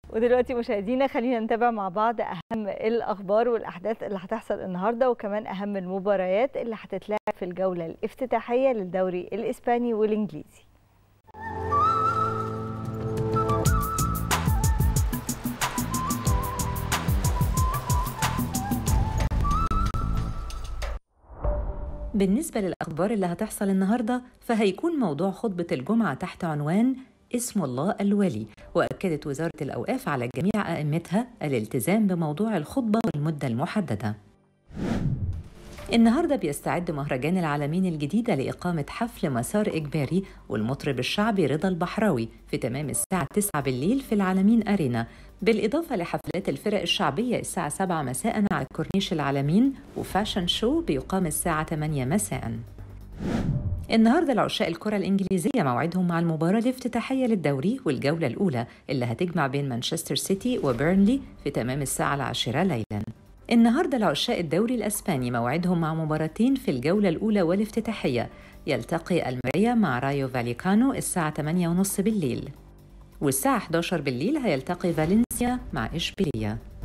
ودلوقتي مشاهدينا خلينا نتابع مع بعض اهم الاخبار والاحداث اللي هتحصل النهارده وكمان اهم المباريات اللي هتتلعب في الجوله الافتتاحيه للدوري الاسباني والانجليزي بالنسبة للأخبار اللي هتحصل النهاردة فهيكون موضوع خطبة الجمعة تحت عنوان اسم الله الولي وأكدت وزارة الأوقاف على جميع أئمتها الالتزام بموضوع الخطبة والمدة المحددة النهارده بيستعد مهرجان العالمين الجديدة لإقامة حفل مسار إجباري والمطرب الشعبي رضا البحراوي في تمام الساعة 9 بالليل في العالمين أرينا بالإضافة لحفلات الفرق الشعبية الساعة 7 مساء على كورنيش العالمين وفاشن شو بيقام الساعة 8 مساء النهارده العشاء الكرة الإنجليزية موعدهم مع المباراة الافتتاحية للدوري والجولة الأولى اللي هتجمع بين مانشستر سيتي وبيرنلي في تمام الساعة العاشرة ليلاً. النهارده العشاء الدوري الأسباني موعدهم مع مباراتين في الجولة الأولى والافتتاحية يلتقي الماريا مع رايو فاليكانو الساعة 8:30 بالليل والساعة 11 بالليل هيلتقي فالنسيا مع إشبيلية